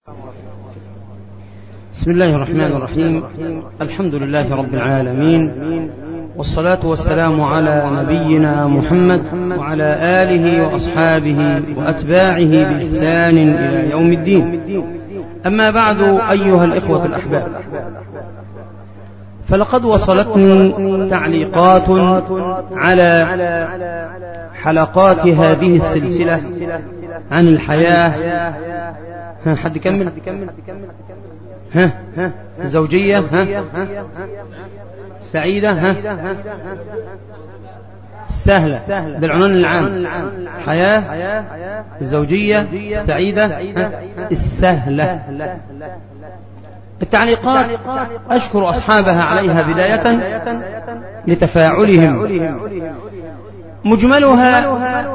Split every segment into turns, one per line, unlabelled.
بسم الله الرحمن الرحيم الحمد لله رب العالمين والصلاة والسلام على نبينا محمد وعلى آله وأصحابه وأتباعه بإحسان إلى يوم الدين أما بعد أيها الإخوة الأحباب فلقد وصلتني تعليقات على حلقات هذه السلسلة عن الحياة ها حد كمل ها ها الزوجية ها سعيدة ها سهلة ده العنوان العام حياة الزوجية السعيدة السهلة التعليقات أشكر أصحابها عليها بداية لتفاعلهم مجملها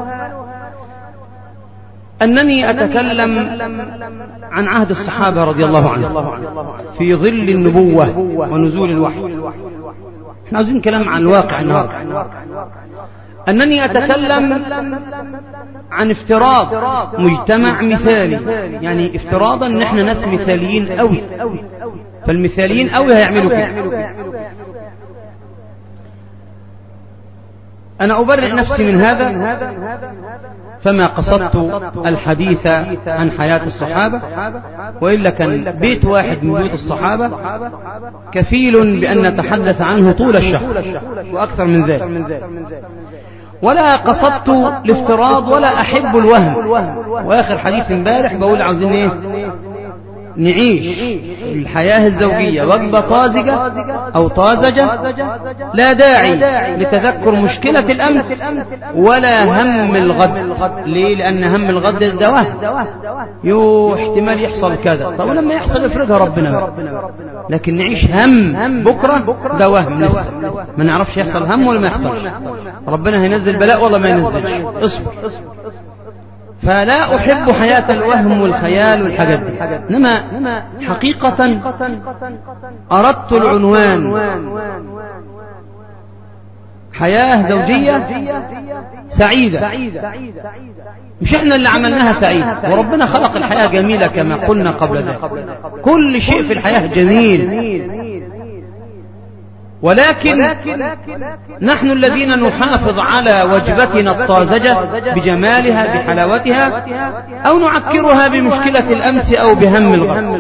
أنني أتكلم عن عهد الصحابة رضي الله عنهم في ظل النبوة ونزول الوحي احنا عاوزين كلام عن الواقع النهارده أنني أتكلم عن افتراض مجتمع مثالي يعني افتراضا ان احنا ناس مثاليين قوي فالمثاليين قوي هيعملوا كده أنا أبرئ نفسي من هذا فما قصدت الحديث عن حياة الصحابة وإلا كان بيت واحد من بيوت الصحابة كفيل بأن نتحدث عنه طول الشهر وأكثر من ذلك ولا قصدت الافتراض ولا أحب الوهم وآخر حديث امبارح بقول عاوزين ايه نعيش الحياة الزوجية وجبة طازجة أو طازجة لا داعي لتذكر مشكلة الأمس ولا هم الغد ليه لأن هم الغد ده وهم يو احتمال يحصل كذا طب لما يحصل افرضها ربنا لكن نعيش هم بكرة ده وهم لسه ما نعرفش يحصل هم ولا ما يحصلش ربنا هينزل بلاء ولا ما ينزلش اصبر فلا أحب حياة الوهم والخيال والحاجات دي إنما حقيقة أردت العنوان حياة زوجية سعيدة مش احنا اللي عملناها سعيدة وربنا خلق الحياة جميلة كما قلنا قبل ذلك كل شيء في الحياة جميل ولكن نحن الذين نحافظ على وجبتنا الطازجة بجمالها بحلاوتها أو نعكرها بمشكلة الأمس أو بهم الغد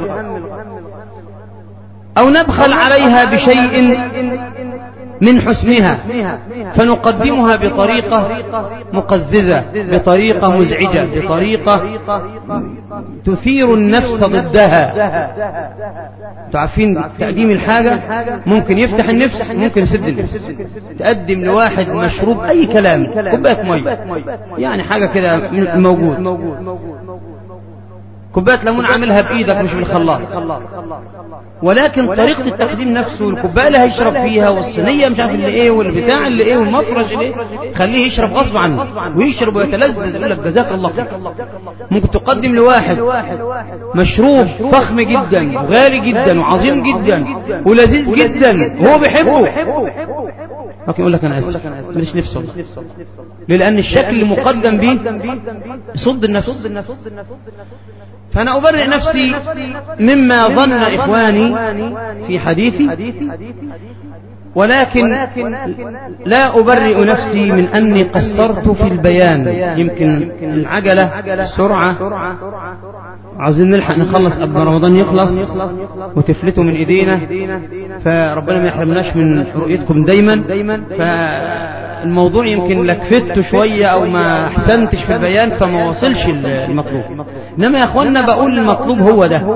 أو نبخل عليها بشيء من حسنها فنقدمها بطريقة مقززة بطريقة مزعجة بطريقة تثير النفس ضدها تعرفين تقديم الحاجة ممكن يفتح النفس ممكن يسد النفس تقدم لواحد مشروب أي كلام كوباية مية يعني حاجة كده موجود كوباية ليمون عاملها بإيدك مش بالخلاط ولكن طريقة التقديم نفسه الكوباية اللي هيشرب فيها والصينية مش عارف اللي ايه والبتاع اللي ايه والمفرش اللي ايه خليه يشرب غصب عنه ويشرب ويتلذذ يقول لك جزاك الله خير ممكن تقدم لواحد مشروب فخم جدا وغالي جدا وعظيم جدا ولذيذ جدا وهو بيحبه لكن يقول لك انا اسف ماليش نفس والله ليه لان الشكل اللي مقدم به يصد النفس فانا ابرئ نفسي مما ظن اخواني في حديثي ولكن لا أبرئ نفسي من أني قصرت في البيان يمكن العجلة السرعة عاوزين نلحق نخلص قبل رمضان يخلص وتفلتوا من ايدينا فربنا ما يحرمناش من رؤيتكم دايما فالموضوع يمكن لكفت شوية او ما احسنتش في البيان فما وصلش المطلوب انما يا اخوانا بقول المطلوب هو ده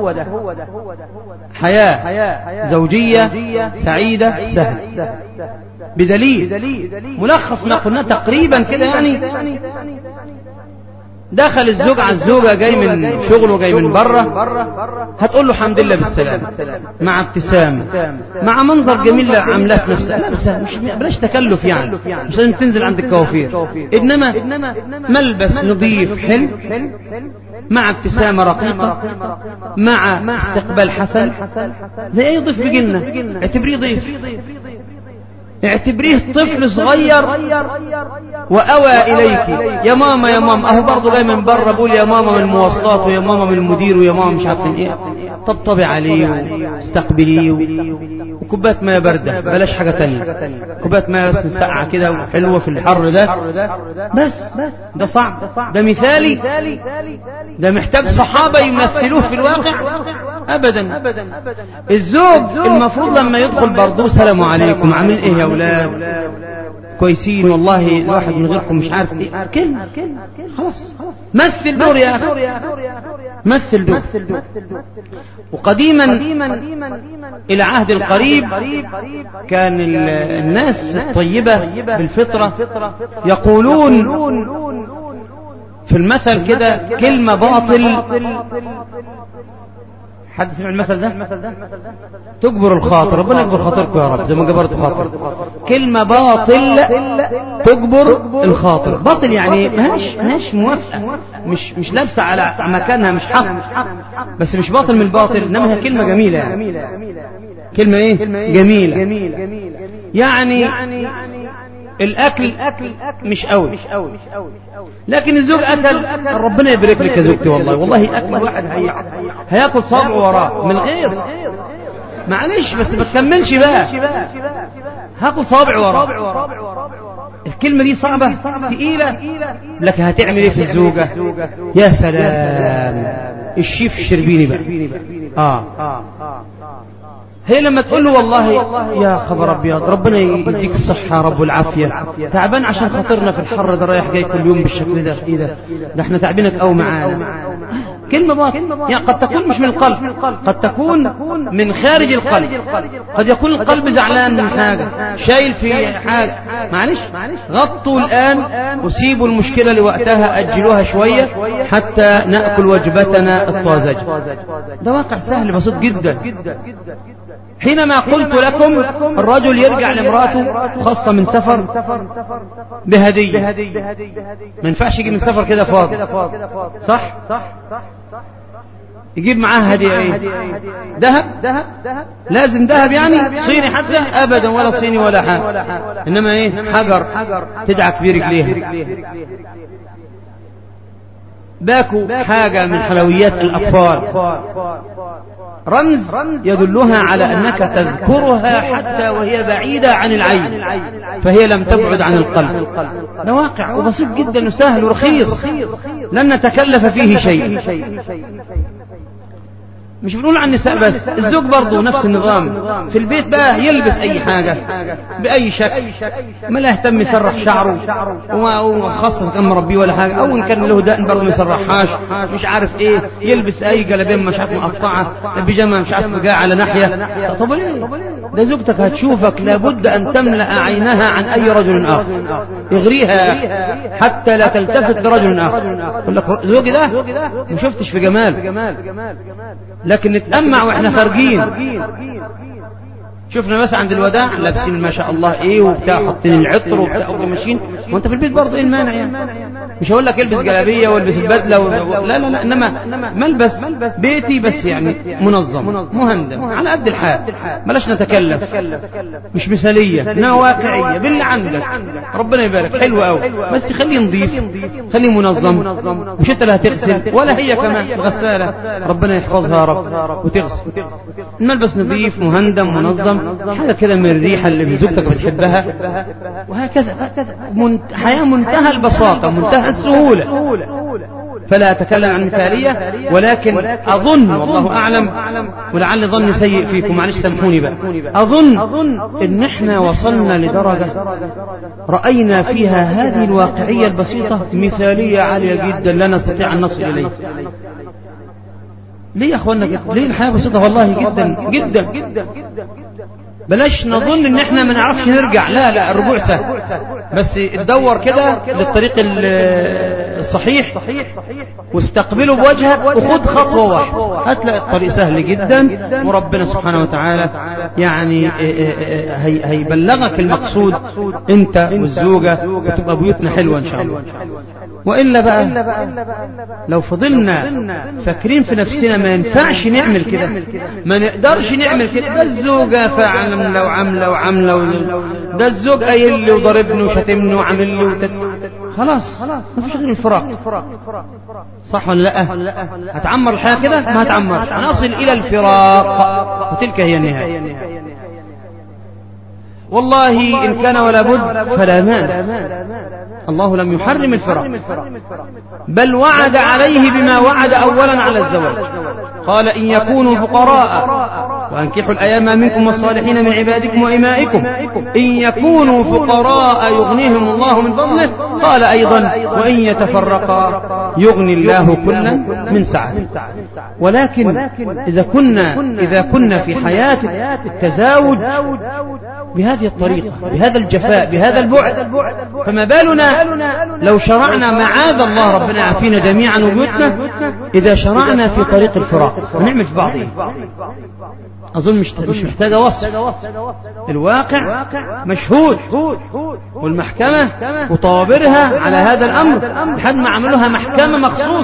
حياة زوجية سعيدة سهل بدليل ملخص ما قلنا تقريبا كده يعني دخل الزوج على الزوجة جاي من شغله جاي من بره هتقول له الحمد لله بالسلامة مع ابتسامة مع منظر جميل عاملاه في نفسها لا بس مش بلاش تكلف يعني مش لازم تنزل عند الكوافير انما ملبس نظيف حلو مع ابتسامة رقيقة مع استقبال حسن زي اي ضيف بيجينا اعتبريه ضيف اعتبريه طفل صغير وأوى إليك يا ماما يا ماما أهو برضه جاي من بره بقول يا ماما من المواصلات ويا ماما من المدير ويا ماما مش عارف من إيه طبطبي عليه واستقبليه وكوبايه ميه بارده بلاش حاجه تانية كوبايه ميه بس ساقعه كده وحلوه في الحر ده بس ده صعب ده مثالي ده محتاج صحابه يمثلوه في الواقع ابدا الزوج المفروض لما يدخل برضه السلام عليكم عامل ايه يا اولاد كويسين والله الواحد من غيركم مش عارف ايه كلمه خلاص مثل دور يا اخي مثل دور وقديما الى عهد القريب كان الناس الطيبه بالفطره يقولون في المثل كده كلمه باطل حد سمع المثل ده تجبر الخاطر ربنا يجبر خاطركم يا رب زي ما جبرت خاطر كلمة باطل تجبر الخاطر باطل يعني ماهيش ماهيش موافقة مش مش لابسة على مكانها مش حق بس مش باطل من الباطل انما هي كلمة جميلة يعني كلمة ايه جميلة يعني الاكل مش قوي لكن الزوج اكل ربنا يبارك لك يا زوجتي والله والله اكل واحد هي هياكل صابع وراه من غير معلش بس ما تكملش بقى هاكل صابع وراه الكلمة دي صعبة تقيلة لكن هتعمل ايه في الزوجة يا سلام الشيف الشربيني بقى اه هي لما تقول له والله يا خبر ابيض ربنا يديك الصحه رب والعافيه تعبان عشان خاطرنا في الحر ده رايح جاي كل يوم بالشكل ده ايه ده ده احنا تعبينك قوي معانا كلمه باطل يعني قد تكون مش من القلب قد تكون من خارج القلب قد يكون القلب زعلان من حاجه شايل في حاجه معلش غطوا الان وسيبوا المشكله لوقتها اجلوها شويه حتى ناكل وجبتنا الطازجه ده واقع سهل بسيط جدا حينما قلت لكم الرجل يرجع لامراته خاصة من سفر بهدية ما ينفعش يجي من سفر كده فاضي صح يجيب معاه هدية ايه ذهب لازم ذهب يعني صيني حتى ابدا ولا صيني ولا حاجة انما ايه حجر تدعك برجليها باكو حاجة من حلويات الأطفال رمز يدلها على أنك تذكرها حتى وهي بعيدة عن العين فهي لم تبعد عن القلب ده واقع وبسيط جدا وسهل ورخيص لن نتكلف فيه شيء مش بنقول عن النساء بس الزوج برضه نفس النظام في البيت بقى يلبس اي حاجة باي شكل ما لا يهتم يسرح شعره وما وخصص كان مربيه ولا حاجة او ان كان له دقن برضه ما يسرحهاش مش عارف ايه يلبس اي جلابيه مش عارف مقطعة بيجامه مش عارف جاء على ناحية طب ليه ده زوجتك هتشوفك لابد ان تملأ عينها عن اي رجل اخر يغريها حتى لا تلتفت لرجل اخر يقول لك زوجي ده ما شفتش في جمال لكن نتأمع واحنا خارجين شفنا مثلا عند الوداع لابسين ما شاء الله ايه وبتاع حاطين العطر وبتاع ماشيين وانت في البيت برضه ايه المانع يعني مش هقول لك البس جلابيه والبس البدله و... لا لا لا انما ملبس بيتي بس يعني منظم مهندم على قد الحال بلاش نتكلف مش مثاليه انها واقعيه باللي عندك ربنا يبارك حلو قوي بس خليه نظيف خليه منظم مش انت اللي هتغسل ولا هي كمان الغساله ربنا يحفظها يا رب وتغسل الملبس نظيف مهندم منظم حاجه كده من الريحه اللي زوجتك بتحبها وهكذا حياه منتهى البساطه منتهى السهولة فلا أتكلم عن مثالية ولكن أظن والله أعلم ولعل ظن سيء فيكم معلش سامحوني بقى أظن إن إحنا وصلنا لدرجة رأينا فيها هذه الواقعية البسيطة مثالية عالية جدا لا نستطيع أن نصل إليه ليه يا أخوانا كده ليه الحياة بسيطة والله جدا جدا بلاش نظن ان احنا ما نعرفش نرجع لا لا الرجوع سهل بس تدور كده للطريق الصحيح واستقبله بوجهك وخد خطوة واحدة هتلاقي الطريق سهل جدا وربنا سبحانه وتعالى يعني هيبلغك المقصود انت والزوجة وتبقى بيوتنا حلوة ان شاء الله وإلا بقى لو فضلنا فاكرين في نفسنا ما ينفعش نعمل كده ما نقدرش نعمل كده ده الزوجة فعلا وعاملة وعاملة ده الزوج قايل لي وضربني وشتمني وعامل لي وتت... خلاص ما فيش غير الفراق صح ولا لا هتعمر الحياة كده ما هتعمرش هنصل إلى الفراق وتلك هي النهاية والله إن كان ولا بد فلا مانع الله لم يحرم الفراق بل وعد عليه بما وعد أولا على الزواج قال إن يكونوا فقراء وأنكحوا الأيام منكم والصالحين من عبادكم وإمائكم إن يكونوا فقراء يغنيهم الله من فضله قال أيضا وإن يتفرقا يغني الله كلا من سعته ولكن إذا كنا إذا كنا في حياة التزاوج بهذه الطريقة بهذا الجفاء بهذا البعد فما بالنا لو شرعنا معاذ الله ربنا يعافينا جميعا وبيوتنا إذا شرعنا في طريق الفراق ونعمل في بعض أظن مش مش محتاجة وصف الواقع مشهود والمحكمة وطوابرها على هذا الأمر لحد ما عملوها محكمة مخصوص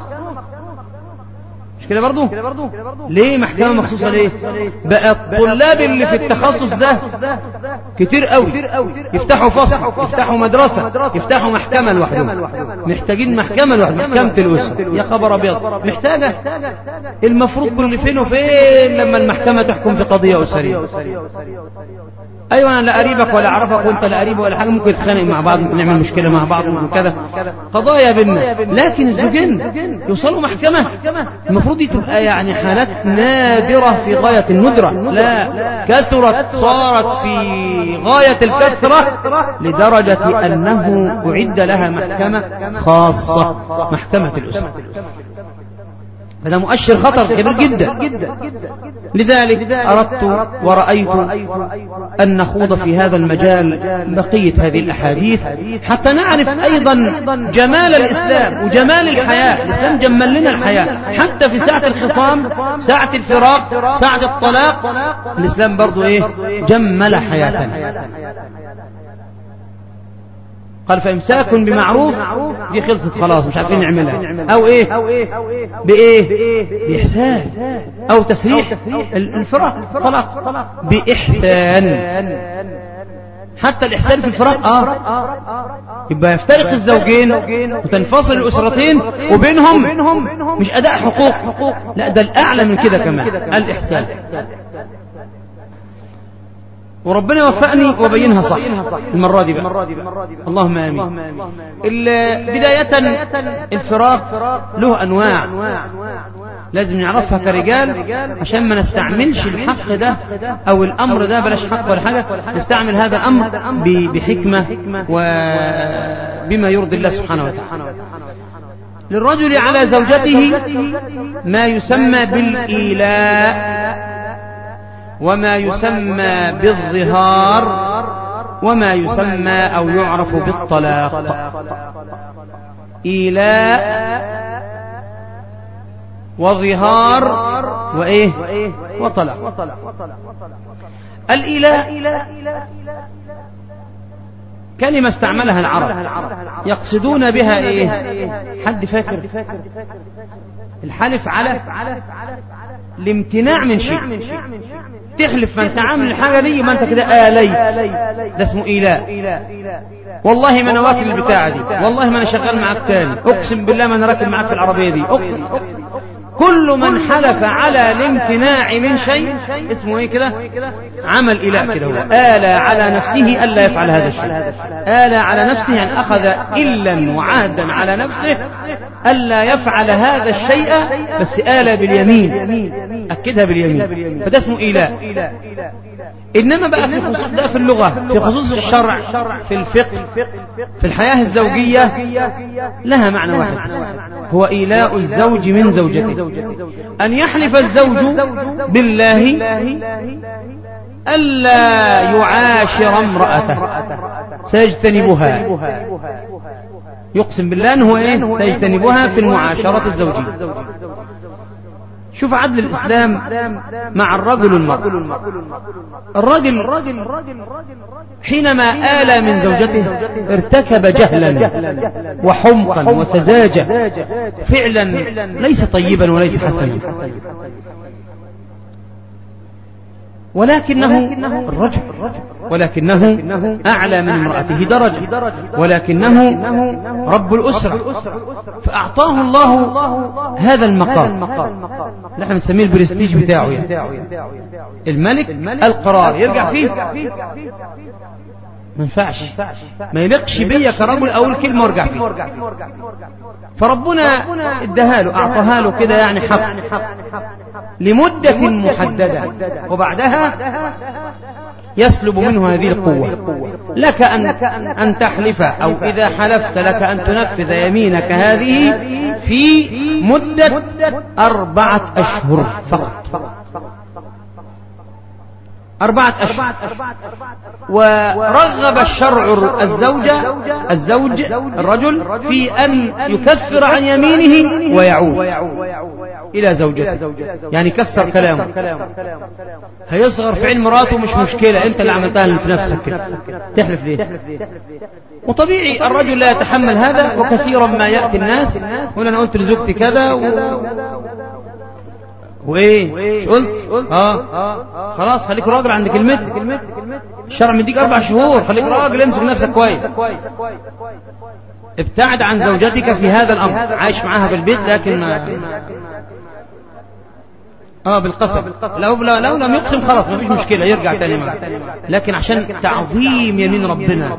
مش كده برضو ليه محكمة مخصوصة ليه بقى الطلاب اللي في التخصص ده كتير قوي يفتحوا فصل يفتحوا مدرسة يفتحوا محكمة لوحدهم محتاجين محكمة لوحدهم محكمة الأسرة يا خبر أبيض محتاجة المفروض كل فين وفين لما المحكمة تحكم في قضية أسرية ايوه انا لا قريبك ولا اعرفك وانت لا قريب ولا حاجه ممكن نتخانق مع بعض ممكن نعمل مشكله مع بعض ممكن كذا قضايا بينا لكن الزوجين يوصلوا محكمه المفروض دي تبقى يعني حالات نادره في غايه الندره لا كثرت صارت في غايه الكثره لدرجه انه اعد لها محكمه خاصه محكمه الاسره هذا مؤشر خطر كبير جدا لذلك أردت ورأيت أن نخوض في هذا المجال بقية هذه الأحاديث حتى نعرف أيضا جمال الإسلام وجمال الحياة الإسلام جمل لنا الحياة حتى في ساعة الخصام ساعة الفراق ساعة الطلاق الإسلام برضو إيه جمل حياتنا قال فامساك بمعروف دي خلصت خلاص مش عارفين نعملها او ايه بايه باحسان او تسريح الفراق طلاق باحسان حتى الإحسان في الفراق آه يبقى يفترق الزوجين وتنفصل الأسرتين وبينهم مش أداء حقوق لا ده الأعلى من كده كمان الإحسان وربنا وفقني وبينها صح المرة دي بقى اللهم آمين بداية الفراق له أنواع لازم نعرفها كرجال عشان ما نستعملش الحق ده أو الأمر ده بلاش حق ولا حاجة نستعمل هذا الأمر بحكمة وبما يرضي الله سبحانه وتعالى للرجل على زوجته ما يسمى بالإيلاء وما يسمى بالظهار وما يسمى أو يعرف بالطلاق إيلاء وظهار وإيه وطلاق الإيلاء كلمة استعملها العرب يقصدون بها إيه حد فاكر الحلف على الامتناع من شيء تحلف فانت عامل الحاجة دي ما انت كده آلي ده اسمه إيلاء والله ما انا واكل البتاعة دي والله ما انا شغال معاك تاني اقسم بالله ما انا راكب معاك في العربية دي اقسم كل من حلف على الامتناع من شيء اسمه ايه كده عمل إله كده هو آلى على نفسه ألا يفعل هذا الشيء آلى على نفسه أن أخذ إلا وعهدا على نفسه ألا يفعل هذا الشيء بس آلى باليمين أكدها باليمين فده اسمه إله إنما بقى في خصوص ده في اللغة في خصوص الشرع في الفقه في الحياة الزوجية لها معنى واحد هو إيلاء الزوج من زوجته أن يحلف الزوج بالله ألا يعاشر امرأته سيجتنبها يقسم بالله أنه إيه سيجتنبها في المعاشرة الزوجية شوف عدل الإسلام مع الرجل والمرأة الرجل حينما آلى من زوجته ارتكب جهلا وحمقا وسذاجة فعلا ليس طيبا وليس حسنا ولكنه الرجل ولكنه أعلى من امرأته درجة ولكنه رب الأسرة فأعطاه الله هذا المقام نحن نسميه البرستيج بتاعه يعني. الملك القرار يرجع فيه ما ينفعش ما يلقش بيا كرجل اقول كلمه وارجع فيه فربنا اداها له اعطاها له كده يعني حق لمده محدده وبعدها يسلب منه هذه القوة لك أن, أن تحلف أو إذا حلفت لك أن تنفذ يمينك هذه في مدة أربعة أشهر فقط أربعة أشهر ورغب الشرع الزوجة الزوج الرجل في أن يكفر عن يمينه ويعود إلى زوجته يعني كسر كلامه هيصغر في علم مراته مش مشكلة أنت اللي عملتها في نفسك كده تحلف ليه وطبيعي الرجل لا يتحمل هذا وكثيرا ما يأتي الناس يقول أنا قلت لزوجتي كذا و... وايه قلت اه خلاص خليك راجل عند كلمتك الشرع مديك اربع شهور خليك راجل امسك نفسك كويس ابتعد عن زوجتك في هذا الامر عايش معاها في البيت لكن ما اه بالقسم لو لو, لو لم يقسم خلاص ما فيش مشكله يرجع تاني معه لكن عشان تعظيم يمين ربنا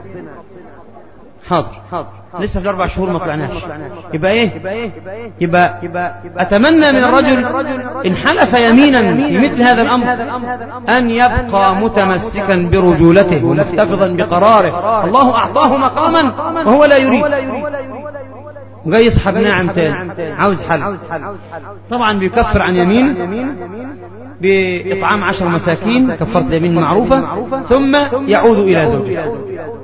حاضر لسه في الاربع شهور ما طلعناش يبقى ايه يبقى اتمنى من الرجل ان حلف يمينا في مثل هذا الامر ان يبقى متمسكا برجولته ومحتفظا بقراره الله اعطاه مقاما وهو لا يريد وجاي يسحب ناعم تاني عاوز حل طبعا بيكفر عن يمين بإطعام عشر مساكين كفرت اليمين معروفة ثم يعود إلى زوجته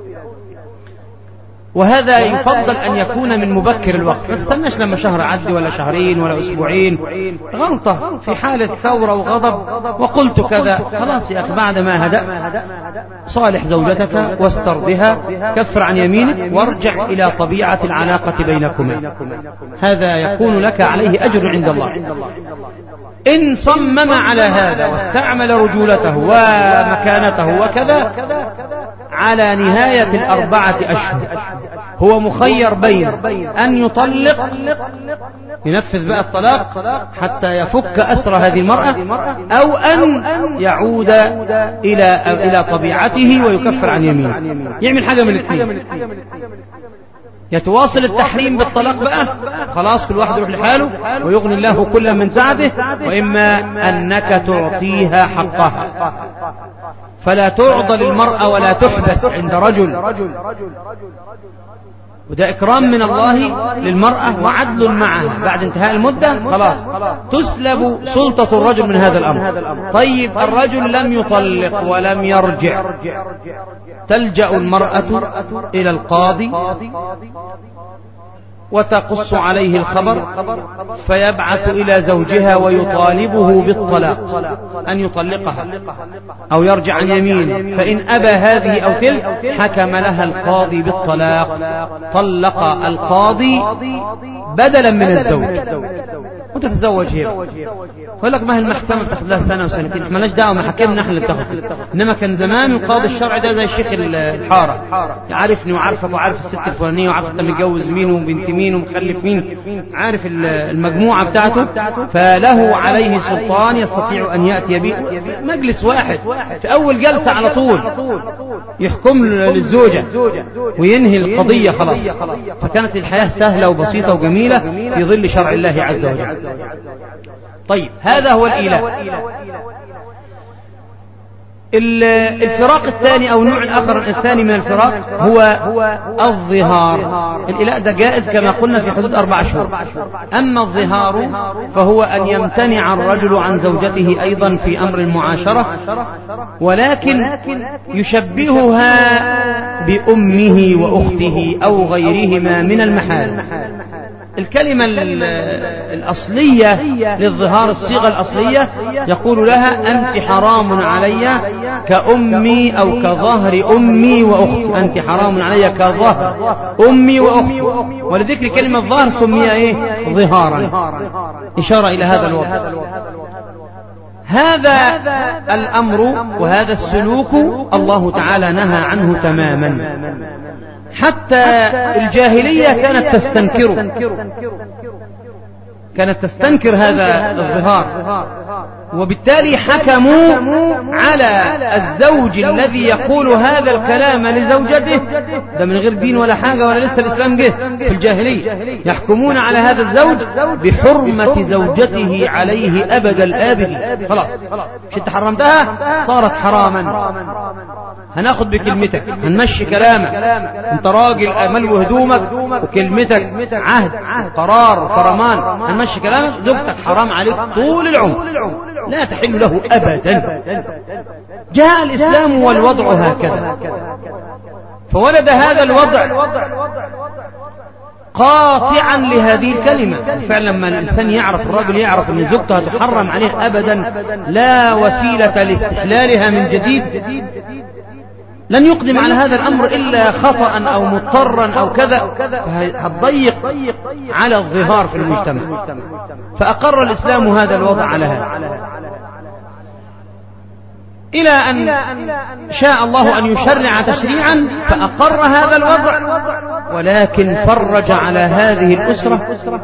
وهذا يفضل أن يكون من مبكر الوقت ما تستناش لما شهر عدي ولا شهرين ولا أسبوعين غلطة في حالة ثورة وغضب وقلت كذا خلاص يا أخي بعد ما هدأت صالح زوجتك واسترضها كفر عن يمينك وارجع إلى طبيعة العلاقة بينكما هذا يكون لك عليه أجر عند الله إن صمم على هذا واستعمل رجولته ومكانته وكذا على نهاية الأربعة أشهر هو مخير بين أن يطلق ينفذ بقى الطلاق حتى يفك أسر هذه المرأة أو أن يعود إلى إلى طبيعته ويكفر عن يمينه يعمل حاجة من الاثنين يتواصل التحريم بالطلاق بقى خلاص كل واحد يروح لحاله ويغني الله كل من سعته وإما أنك تعطيها حقها فلا تعضى للمرأة ولا تحبس عند رجل وده إكرام من الله للمرأة وعدل معها بعد انتهاء المدة خلاص تسلب سلطة الرجل من هذا الأمر طيب الرجل لم يطلق ولم يرجع تلجأ المرأة إلى القاضي وتقص عليه الخبر فيبعث إلى زوجها ويطالبه بالطلاق أن يطلقها أو يرجع عن يمينه فإن أبى هذه أو تلك حكم لها القاضي بالطلاق طلق القاضي بدلا من الزوج وتتزوج هي يقول لك ما هي المحكمة بتاخد لها سنة وسنتين احنا مالناش دعوة محاكمنا احنا اللي بتاخد انما كان زمان القاضي الشرعي ده زي الشيخ الحارة يعرفني وعارفك وعارف الست الفلانية وعارف انت متجوز مين وبنت مين ومخلف مين عارف المجموعة بتاعته فله عليه سلطان يستطيع ان يأتي به مجلس واحد في اول جلسة على طول يحكم للزوجة وينهي القضية خلاص فكانت الحياة سهلة وبسيطة وجميلة في ظل شرع الله عز وجل طيب هذا هو الإله الفراق الثاني أو النوع الآخر الثاني من الفراق هو الظهار الإله ده جائز كما قلنا في حدود أربع شهور أما الظهار فهو أن يمتنع الرجل عن زوجته أيضا في أمر المعاشرة ولكن يشبهها بأمه وأخته أو غيرهما من المحال الكلمة الأصلية للظهار الصيغة الأصلية يقول لها أنت حرام علي كأمي أو كظهر أمي وأختي أنت حرام علي كظهر أمي وأختي ولذكر كلمة ظهر سمي إيه ظهارا إشارة إلى هذا الوضع هذا الأمر وهذا السلوك الله تعالى نهى عنه تماما حتى الجاهلية كانت تستنكره كانت تستنكر هذا الظهار وبالتالي حكموا على الزوج الذي يقول هذا الكلام لزوجته ده من غير دين ولا حاجة ولا لسه الإسلام جه في الجاهلية يحكمون على هذا الزوج بحرمة زوجته عليه أبد الآبد خلاص مش انت حرمتها صارت حراما هناخد بكلمتك هنمشي كلامك انت راجل ملو هدومك وكلمتك عهد قرار فرمان هنمشي كلامك زوجتك حرام عليك طول العمر لا تحل له أبدا جاء الإسلام والوضع هكذا فولد هذا الوضع قاطعا لهذه الكلمة فعلا لما الإنسان يعرف الرجل يعرف أن زوجته تحرم عليه أبدا لا وسيلة لاستحلالها من جديد لن يقدم على هذا الأمر إلا خطأ أو مضطرا أو كذا فهتضيق على الظهار في المجتمع فأقر الإسلام هذا الوضع على هذا إلى أن شاء الله أن يشرع تشريعا فأقر هذا الوضع ولكن فرج على هذه الأسرة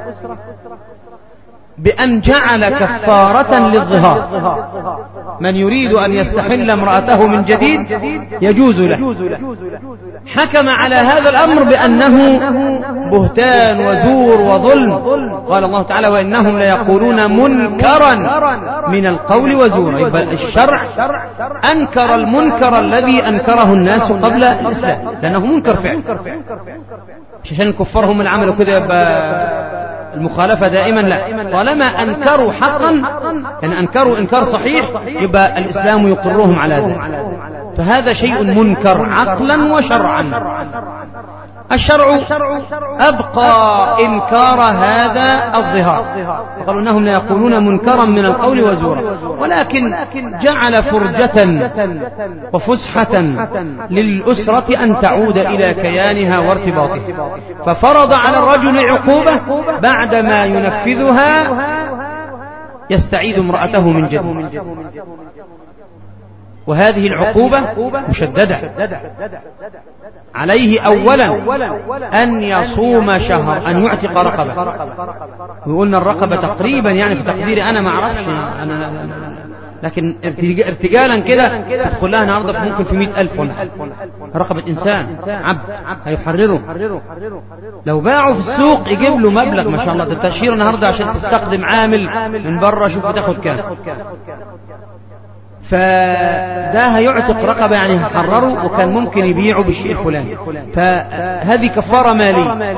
بأن جعل كفارة للظهار من يريد أن يستحل امرأته من جديد يجوز له حكم على هذا الأمر بأنه بهتان وزور وظلم قال الله تعالى وإنهم ليقولون منكرا من القول وزورا يبقى الشرع أنكر المنكر الذي أنكره الناس قبل الإسلام لأنه منكر فعل عشان الكفار هم اللي عملوا كده يبقى المخالفة دائما لا طالما أنكروا حقا يعني أنكروا إنكار صحيح يبقى الإسلام يقرهم على ذلك فهذا شيء منكر عقلا وشرعا الشرع أبقى إنكار هذا الظهار فقالوا أنهم لا يقولون منكرا من القول وزورا ولكن جعل فرجة وفسحة للأسرة أن تعود إلى كيانها وارتباطها ففرض على الرجل عقوبة بعدما ينفذها يستعيد امرأته من جديد وهذه العقوبة مشددة عليه أولا أن يصوم شهر أن يعتق رقبة وقلنا الرقبة تقريبا يعني في تقديري أنا ما أعرفش أنا لكن ارتجالا كده تدخل لها النهارده ممكن في مئة ألف ولا رقبة إنسان عبد هيحرره لو باعوا في السوق يجيب له مبلغ ما شاء الله ده تشهير النهارده عشان تستخدم عامل من بره شوف تاخد كام فده هيعتق رقبة يعني هيحرره وكان ممكن يبيعه بالشيء الفلاني فهذه كفارة مالية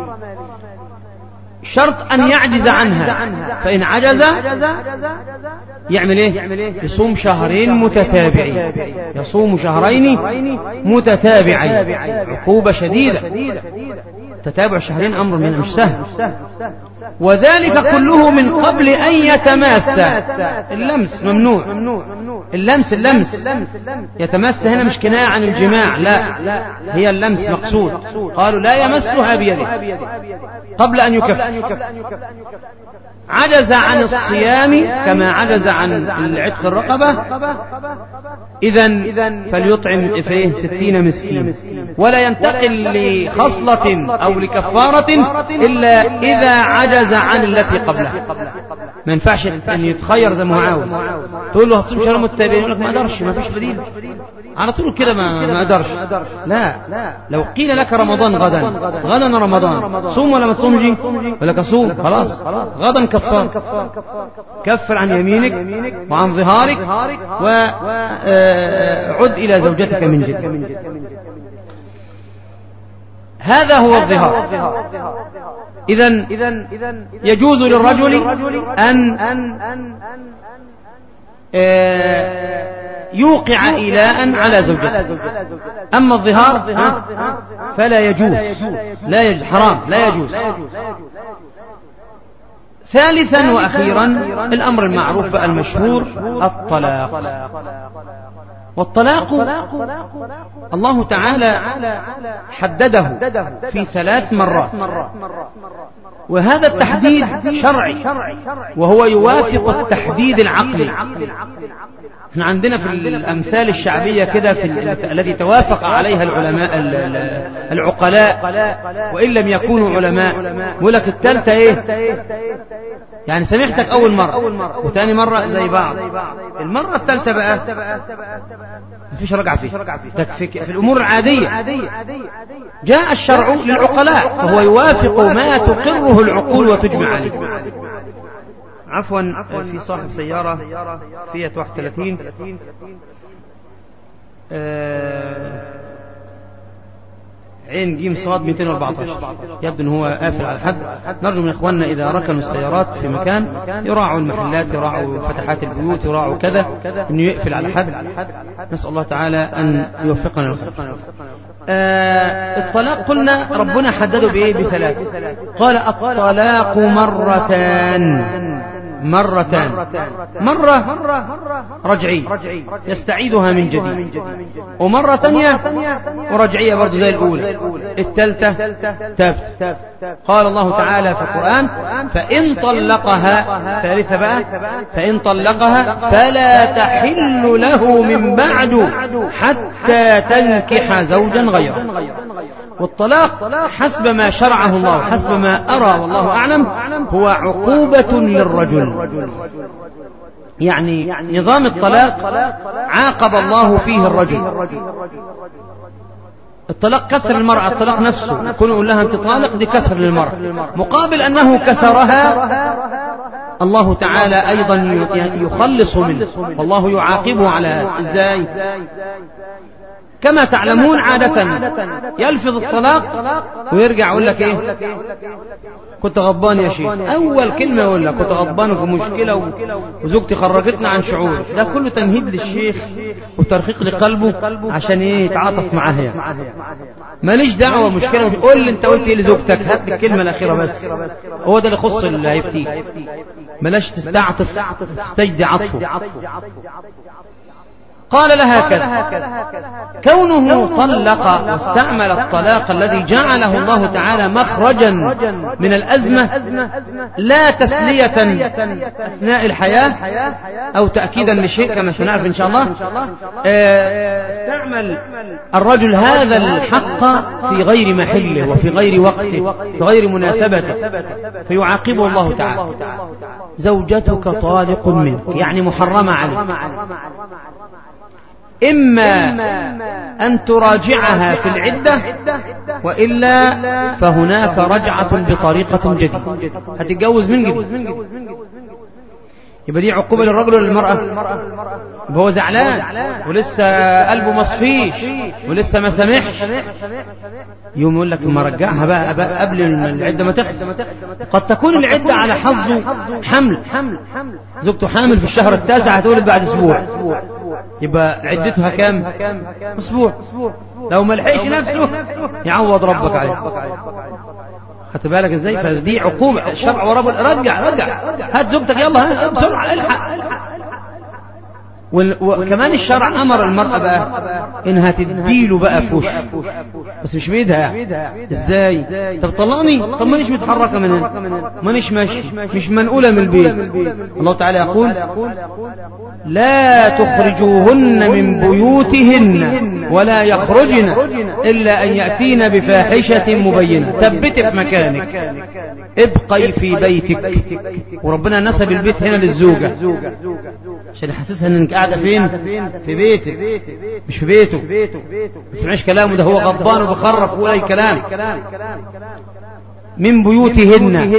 شرط أن يعجز عنها فإن عجز يعمل إيه يصوم شهرين متتابعين يصوم شهرين متتابعين عقوبة شديدة تتابع شهرين أمر من مش سهل وذلك كله من قبل أن يتماسى اللمس ممنوع اللمس اللمس يتمس هنا مش كناية عن الجماع لا هي اللمس مقصود قالوا لا يمسها بيده قبل أن يكف عجز عن الصيام كما عجز عن العتق الرقبة إذا فليطعم فيه ستين مسكين ولا ينتقل لخصلة أو لكفارة إلا إذا عجز عن التي قبلها ما ينفعش أن يتخير زي ما هو عاوز تقول له هتصوم شهر متتابعين يقول لك ما أقدرش ما فيش بديل على طول كده ما ما أقدرش لا لو قيل لك رمضان غدا غدا رمضان صوم ولا ما تصومش يقول لك أصوم خلاص غدا كفار كفر عن يمينك وعن ظهارك وعد إلى زوجتك من جديد هذا هو الظهار إذا يجوز للرجل أن يوقع إيلاء على زوجته أما الظهار فلا يجوز لا يجوز حرام لا يجوز ثالثا وأخيرا الأمر المعروف المشهور الطلاق والطلاق الله تعالى حدده في ثلاث مرات وهذا التحديد شرعي وهو يوافق التحديد العقلي احنا عندنا في الامثال الشعبية كده في ال- الذي توافق عليها العلماء ال- ال- العقلاء وان لم يكونوا علماء يقول لك الثالثة ايه يعني سمعتك اول مرة وثاني مرة زي بعض المرة الثالثة بقى مفيش رجعة فيه ده في, في الامور العادية جاء الشرع للعقلاء فهو يوافق ما تقره العقول وتجمع عليه عفوا في صاحب سيارة فيات 31 آه، عين جيم صاد 214 يبدو ان هو قافل على الحد نرجو من اخواننا اذا ركنوا السيارات في مكان يراعوا المحلات يراعوا فتحات البيوت يراعوا كذا انه يقفل على الحد نسال الله تعالى ان يوفقنا للخير آه الطلاق قلنا ربنا حدده بايه بثلاث قال الطلاق مرتان مرتان مرة رجعية يستعيدها من جديد ومرة ثانية ورجعية برضو زي الأولى الثالثة تبت قال الله تعالى في القرآن فإن طلقها ثالثة بقى فإن طلقها فلا تحل له من بعد حتى تنكح زوجا غيره والطلاق حسب ما شرعه الله حسب ما أرى والله أعلم هو عقوبة للرجل يعني نظام الطلاق عاقب الله فيه الرجل الطلاق كسر المرأة الطلاق نفسه كل يقول لها أنت طالق دي كسر للمرأة مقابل أنه كسرها الله تعالى أيضا يخلص منه والله يعاقبه على إزاي كما تعلمون عادة يلفظ الطلاق ويرجع يقول لك ايه كنت غضبان يا شيخ اول كلمة يقول لك كنت غضبان في مشكلة وزوجتي خرجتنا عن شعور ده كله تمهيد للشيخ وترقيق لقلبه عشان ايه يتعاطف معاها يعني. ماليش دعوة مشكلة قول لي انت قلت ايه لزوجتك هات الكلمة الاخيرة بس هو ده اللي يخص اللي هيفتيك بلاش تستعطف تستجدي عطفه قال لها كذا كونه طلق واستعمل الطلاق الذي جعله الله تعالى مخرجا من الأزمة لا تسلية أثناء الحياة أو تأكيدا لشيء كما سنعرف إن شاء الله استعمل الرجل هذا الحق في غير محله وفي غير وقته في غير مناسبته فيعاقبه الله تعالى زوجتك طالق منك يعني محرمة عليك إما أن تراجعها في العدة وإلا فهناك رجعة بطريقة جديدة هتتجوز من جديد يبقى دي عقوبة للرجل ولا للمرأة يبقى هو زعلان ولسه قلبه مصفيش ولسه ما سامحش يوم يقول لك ما رجعها بقى, بقى قبل العدة ما تخلص قد تكون العدة على حظه حمل زوجته حامل في الشهر التاسع هتولد بعد اسبوع يبقى عدتها كام اسبوع لو ما لحقش نفسه يعوض ربك عليه خدت بالك ازاي فدي عقوبة الشرع ورب رجع رجع هات زوجتك يلا بسرعة الحق وكمان الشرع امر المرأة بقى انها تديله بقى في وشه بس مش بايدها يعني ازاي طب طلقني طب مانيش متحركه من هنا مانيش ماشي مش منقوله من البيت الله تعالى يقول لا تخرجوهن من بيوتهن ولا يخرجن الا ان ياتين بفاحشه مبينه ثبت في مكانك ابقي في بيتك وربنا نسب البيت هنا للزوجه عشان يحسسها انك قاعده فين في بيتك مش في بيته ما تسمعش كلامه ده هو غضبان وبخرف ولا كلام من بيوتهن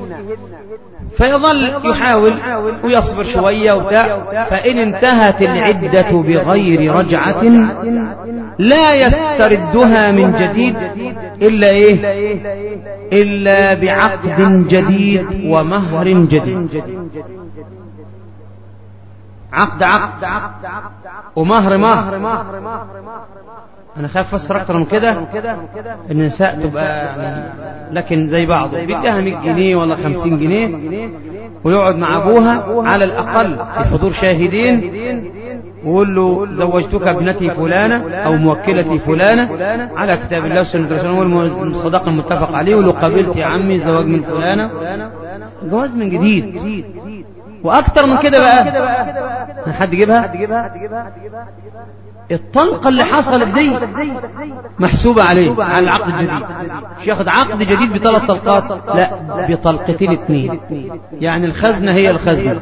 فيظل يحاول ويصبر شوية وبتاع فإن انتهت العدة بغير رجعة لا يستردها من جديد إلا إيه إلا بعقد جديد ومهر جديد عقد عقد ومهر مهر انا خايف افسر اكتر من كده النساء تبقى يعني لكن زي بعض بيديها 100 جنيه ولا 50 جنيه ويقعد مع ابوها على الاقل في حضور شاهدين وقول له زوجتك ابنتي فلانة أو موكلتي فلانة على كتاب الله وسنة رسوله والصداق المتفق عليه ولو قبلت يا عمي زواج من فلانة جواز من جديد وأكتر من كده بقى حد جيبها الطلقة اللي حصلت دي محسوبة عليه على العقد الجديد مش ياخد عقد جديد بثلاث طلقات لا بطلقتين اثنين يعني الخزنة هي الخزنة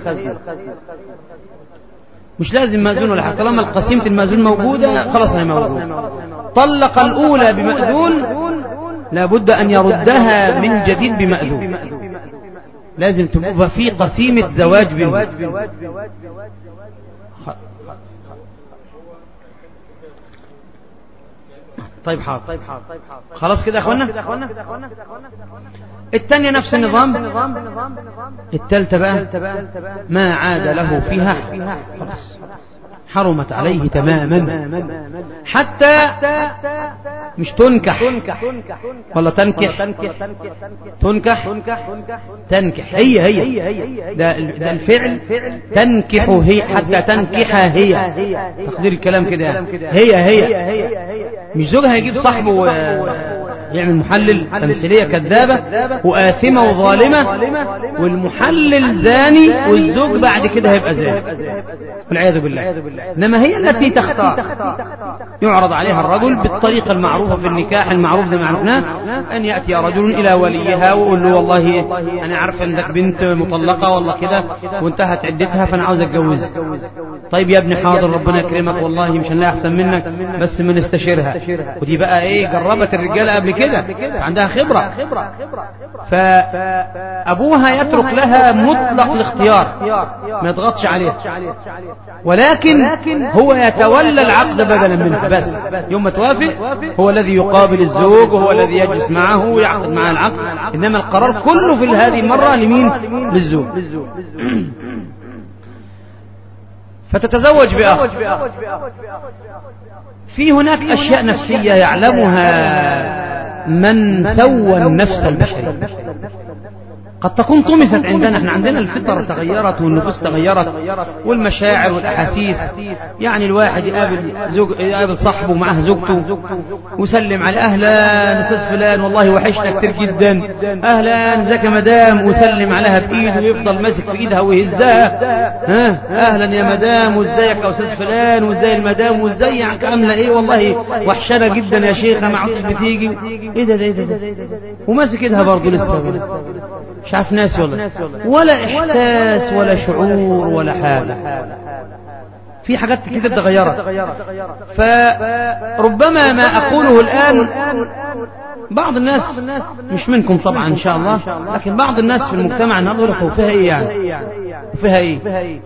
مش لازم مأذون ولا حاجة طالما القسيمة المأذون موجودة خلاص هي موجودة طلق الأولى بمأذون لابد أن يردها من جديد بمأذون لازم تبقى في قسيمة زواج بينهم طيب حاضر خلاص كده يا اخوانا الثانية نفس النظام الثالثة بقى ما عاد له فيها خلاص حرمت عليه تماما حتى مش تنكح ولا تنكح تنكح تنكح هي هي ده, ده الفعل تنكح هي حتى تنكح هي تقدير الكلام كده يعني هي هي مش زوجها هيجيب صاحبه يعمل محلل تمثيلية كذابة وآثمة وظالمة والمحلل زاني والزوج بعد كده هيبقى زاني والعياذ بالله إنما هي التي تختار يعرض عليها الرجل بالطريقة المعروفة في النكاح المعروف زي ما عرفناه أن يأتي رجل إلى وليها ويقول له والله أنا عارف أنك بنت مطلقة والله كده وانتهت عدتها فأنا عاوز أتجوزك طيب يا ابني حاضر ربنا يكرمك والله مش هنلاقي أحسن منك بس ما نستشيرها ودي بقى إيه جربت الرجالة قبل كده عندها خبرة فأبوها يترك لها مطلق الاختيار ما يضغطش عليها ولكن هو يتولى العقد بدلا منها بس يوم ما توافق هو الذي يقابل الزوج وهو الذي يجلس معه ويعقد معه العقد إنما القرار كله في هذه المرة لمين للزوج فتتزوج بآخر في هناك أشياء نفسية يعلمها من سوى النفس البشرية قد تكون طمست عندنا احنا عندنا الفطر تغيرت والنفوس تغيرت والمشاعر والاحاسيس يعني الواحد يقابل زوج يقابل صاحبه معاه زوجته ويسلم على اهلا استاذ فلان والله وحشنا كتير جدا اهلا ازيك يا مدام ويسلم عليها بايده ويفضل ماسك في ايدها ويهزها ها اهلا يا مدام وازيك يا استاذ فلان وازاي المدام وازيك عامله ايه والله وحشانه جدا يا شيخه ما عدتش بتيجي ايه ده ايه ده, ده, ده وماسك ايدها برضه لسه مش عارف ناس والله ولا إحساس ولا شعور ولا حاجة في حاجات كتير تغيرت فربما ما أقوله الآن بعض الناس مش منكم طبعا إن شاء الله لكن بعض الناس في المجتمع نظرة وفيها إيه يعني وفيها إيه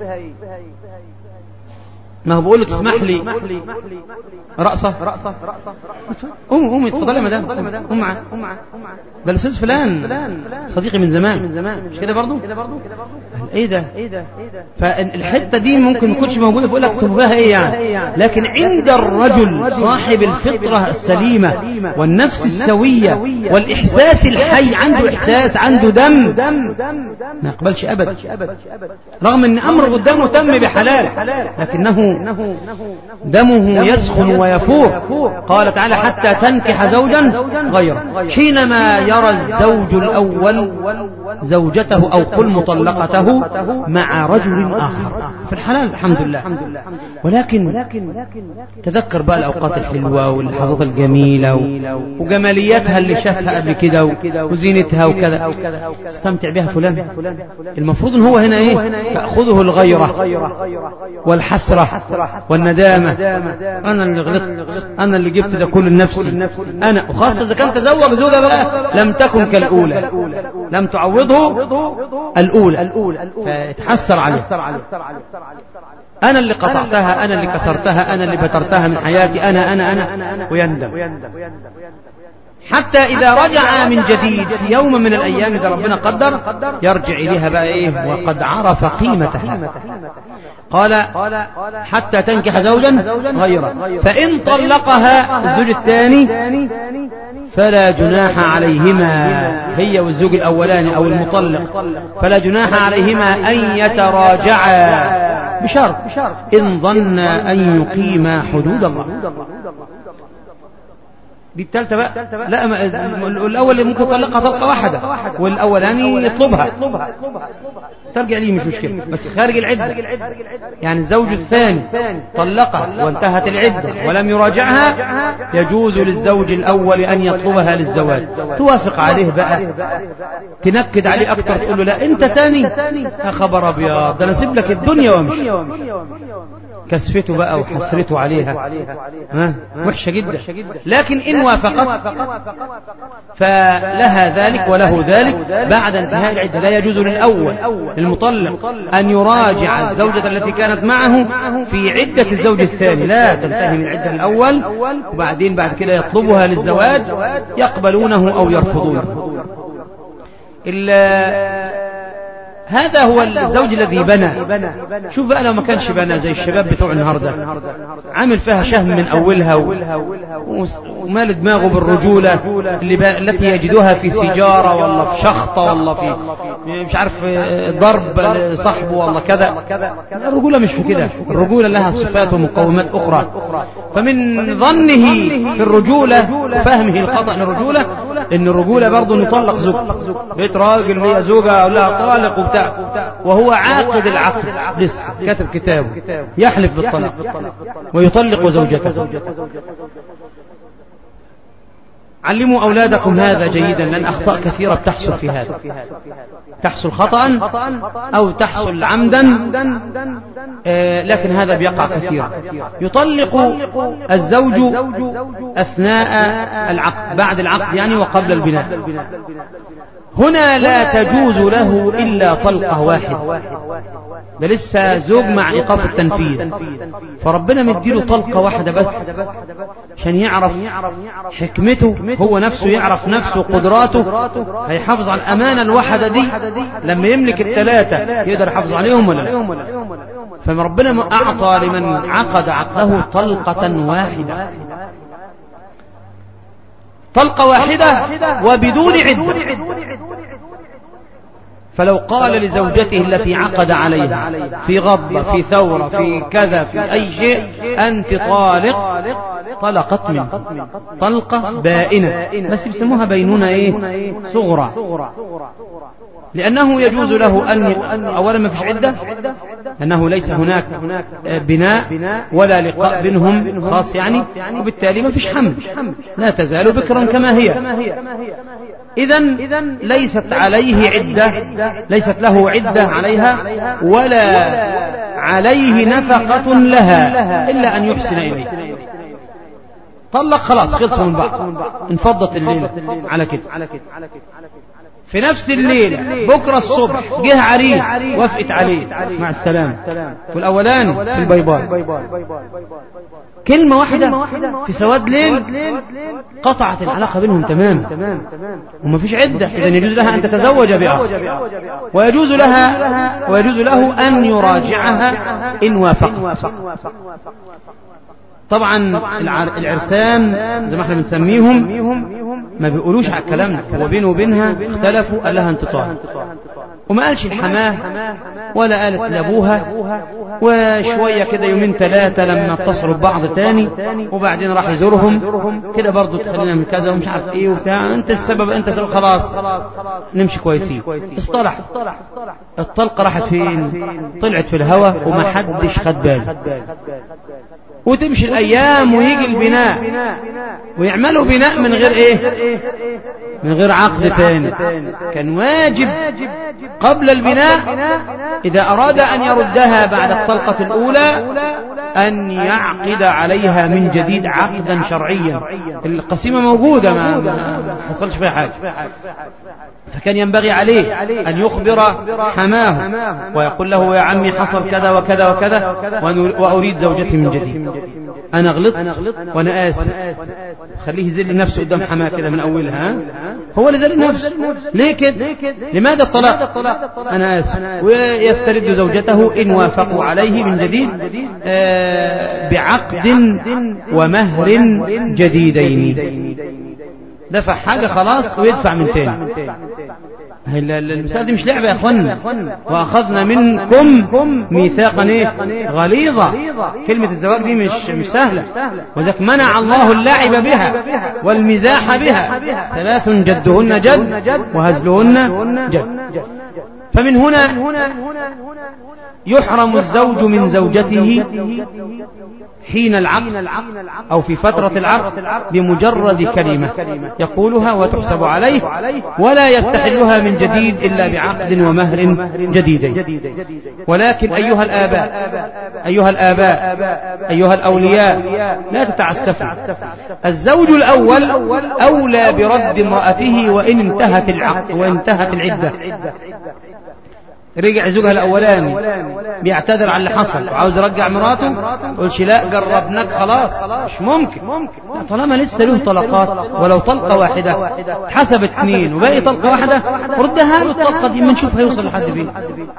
ما هو بقول له تسمح لي رأسة قوم قوم اتفضل يا مدام قوم معاه ده الاستاذ فلان صديقي من زمان مش كده برضه ايه ده فالحته دي ممكن ما تكونش موجوده بقول لك تبقى ايه يعني لكن عند الرجل صاحب الفطره السليمه والنفس السويه والاحساس الحي عنده احساس عنده دم ما يقبلش ابدا رغم ان امر قدامه تم بحلال لكنه دمه يسخن ويفور قال تعالى حتى تنكح زوجا غيره حينما يرى الزوج الأول زوجته أو قل مطلقته مع رجل آخر في الحلال الحمد لله ولكن تذكر بقى الأوقات الحلوة واللحظات الجميلة وجمالياتها اللي شافها قبل كده وزينتها وكذا استمتع بها فلان المفروض ان هو هنا ايه تأخذه الغيرة والحسرة والندامة انا اللي غلطت انا اللي جبت ده كل لنفسي انا وخاصة اذا كان تزوج زوجة بقى لم تكن كالأولى لم تعوضه الأولى فاتحسر عليه أنا اللي قطعتها أنا اللي كسرتها أنا اللي بترتها من حياتي أنا أنا أنا ويندم حتى إذا رجع من جديد في يوم من الأيام إذا ربنا قدر يرجع إليها بقى إيه وقد عرف قيمتها قال حتى تنكح زوجا غيره فإن طلقها الزوج الثاني فلا جناح عليهما هي والزوج الأولاني أو المطلق فلا جناح عليهما أن يتراجعا بشرط إن ظن أن يقيم حدود الله دي الثالثة بقى لا ما الأول ممكن يطلقها طلقة واحدة والأولاني يطلبها ترجع ليه مش مشكلة بس خارج العدة يعني الزوج الثاني طلقها وانتهت العدة ولم يراجعها يجوز للزوج الأول أن يطلبها للزواج توافق عليه بقى تنكد عليه أكتر تقول له لا أنت تاني يا خبر أبيض ده أنا أسيب لك الدنيا وامشي كسفته بقى وحسرته عليها ها وحشة جدا لكن إن وافقت فلها ذلك وله ذلك بعد انتهاء العدة لا يجوز للأول المطلق أن يراجع الزوجة التي كانت معه في عدة الزوج الثاني لا تنتهي من العدة الأول وبعدين بعد كده يطلبها للزواج يقبلونه أو يرفضونه هذا هو الزوج الذي بنى شوف بقى لو ما كانش بنى زي الشباب بتوع النهارده عامل فيها شهم من اولها ومال دماغه بالرجوله اللي التي يجدها في سيجاره ولا في شخطه ولا في مش عارف ضرب صاحبه ولا كذا الرجوله مش في كده الرجوله لها صفات ومقومات اخرى فمن ظنه في الرجوله وفهمه الخطا للرجوله ان الرجوله برضه نطلق زوج بيت راجل هي زوجه لها طالق وبتاع وهو عاقد العقد لسه كاتب كتابه يحلف بالطلاق ويطلق زوجته علموا أولادكم هذا جيدا لأن أخطاء كثيرة بتحصل في هذا تحصل خطأ أو تحصل عمدا لكن هذا بيقع كثيرا يطلق الزوج أثناء العقد بعد العقد يعني وقبل البناء هنا لا تجوز له إلا طلقة واحدة ده لسه زوج مع إيقاف التنفيذ فربنا مديله طلقة واحدة بس عشان يعرف حكمته هو نفسه يعرف نفسه قدراته هيحافظ على الأمانة الواحدة دي لما يملك الثلاثة يقدر يحافظ عليهم ولا لا فربنا أعطى لمن عقد عقده طلقة واحدة طلقة واحدة وبدون عدة فلو قال لزوجته التي عقد عليها في غضبة في ثورة في كذا في أي شيء أنت طالق طلقت منه طلقة بائنة بس بيسموها بينونة إيه صغرى لأنه يجوز له أن أولا ما فيش عدة أنه ليس هناك بناء ولا لقاء بينهم خاص يعني وبالتالي ما فيش حمل لا تزال بكرا كما هي إذا ليست عليه عدة ليست له عدة عليها ولا عليه نفقة لها إلا أن يحسن إليه طلق خلاص خلصوا من بعض انفضت الليلة على كده في نفس الليلة بكرة الصبح جه عريس وافقت عليه مع السلامة والأولاني في الباي باي كلمة واحدة في سواد ليل قطعت العلاقة بينهم تماما وما فيش عدة إذا يجوز لها أن تتزوج بآخر ويجوز لها ويجوز له أن يراجعها إن وافق طبعا العرسان زي ما احنا بنسميهم ما بيقولوش على الكلام ده هو بينه وبينها اختلفوا قال لها انت طالق وما قالش الحماه ولا قالت لابوها وشويه كده يومين ثلاثه لما اتصلوا ببعض تاني وبعدين راح يزورهم كده برضه تخلينا من كذا ومش عارف ايه وبتاع انت السبب انت السبب خلاص نمشي كويسين اصطلح الطلقه راحت فين طلعت في الهواء وما حدش خد باله وتمشي الأيام ويجي البناء ويعملوا بناء من غير إيه من غير عقد تاني كان واجب قبل البناء إذا أراد أن يردها بعد الطلقة الأولى أن يعقد عليها من جديد عقدا شرعيا القسيمة موجودة ما حصلش فيها حاجة فكان ينبغي عليه أن يخبر حماه ويقول له يا عمي حصل كذا وكذا وكذا وأريد زوجتي من جديد أنا غلطت وأنا آسف خليه يذل نفسه قدام حماه كده من أولها هو اللي ذل نفسه ليه كده لماذا الطلاق أنا آسف ويسترد زوجته إن وافقوا عليه من جديد بعقد ومهر جديدين دفع حاجة خلاص ويدفع من تاني المسألة دي مش لعبة يا اخوانا واخذنا منكم ميثاقا ايه غليظا كلمة الزواج دي مش مش سهلة وذلك منع الله اللعب بها والمزاح بها ثلاث جدهن جد وهزلهن جد فمن هنا يحرم الزوج من زوجته حين العقد أو في فترة العقد بمجرد كلمة يقولها وتحسب عليه ولا يستحلها من جديد إلا بعقد ومهر جديدين ولكن أيها الآباء أيها الآباء أيها الأولياء لا تتعسفوا الزوج الأول أولى برد امرأته وإن انتهت العقد وانتهت العدة رجع زوجها الاولاني بيعتذر على اللي حصل وعاوز يرجع مراته قلش لا جربناك خلاص مش ممكن طالما لسه له طلقات ولو طلقه واحده حسبت اثنين وباقي طلقه واحده ردها له الطلقه دي ما نشوف هيوصل لحد فين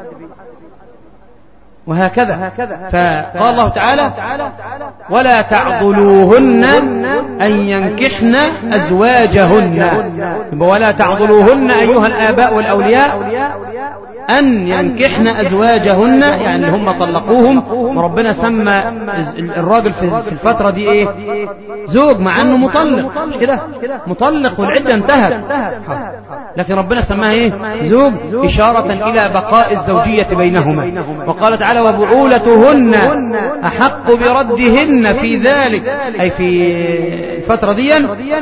وهكذا فقال الله تعالى ولا تعضلوهن أن ينكحن أزواجهن ولا تعضلوهن أيها الآباء والأولياء أن ينكحن أزواجهن يعني هم طلقوهم وربنا سمى الراجل في الفترة دي إيه زوج مع أنه مطلق مش كده مطلق والعدة انتهت لكن ربنا سماها إيه زوج إشارة إلى بقاء الزوجية بينهما وقال تعالى وبعولتهن أحق بردهن في ذلك أي في الفترة دي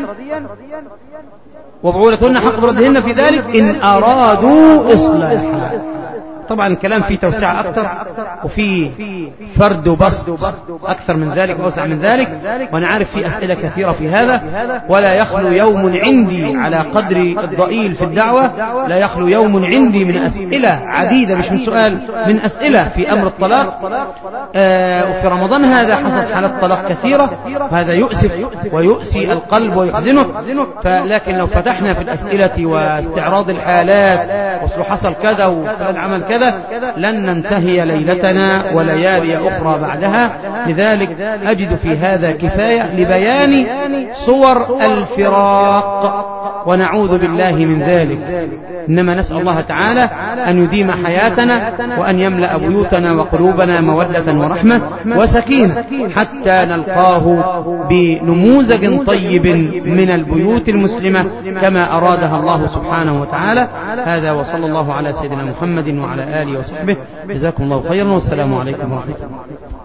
وبعولتهن حق بردهن في ذلك إن أرادوا إصلاحا طبعا الكلام فيه توسعة أكثر وفي فرد وبسط أكثر من ذلك وأوسع من ذلك وأنا عارف في أسئلة كثيرة في هذا ولا يخلو يوم عندي على قدر الضئيل في الدعوة لا يخلو يوم عندي من أسئلة عديدة مش من سؤال من أسئلة في أمر الطلاق آه وفي رمضان هذا حصلت حالات طلاق كثيرة وهذا يؤسف ويؤسي القلب ويحزنه فلكن لو فتحنا في الأسئلة واستعراض الحالات وصل حصل كذا وفلان عمل كذا كذا لن ننتهي ليلتنا وليالي أخرى بعدها لذلك أجد في هذا كفاية لبيان صور الفراق ونعوذ بالله من ذلك إنما نسأل الله تعالى أن يديم حياتنا وأن يملأ بيوتنا وقلوبنا مودة ورحمة وسكينة حتى نلقاه بنموذج طيب من البيوت المسلمة كما أرادها الله سبحانه وتعالى هذا وصلى الله على سيدنا محمد وعلى آله وصحبه جزاكم الله خيرا والسلام عليكم ورحمة الله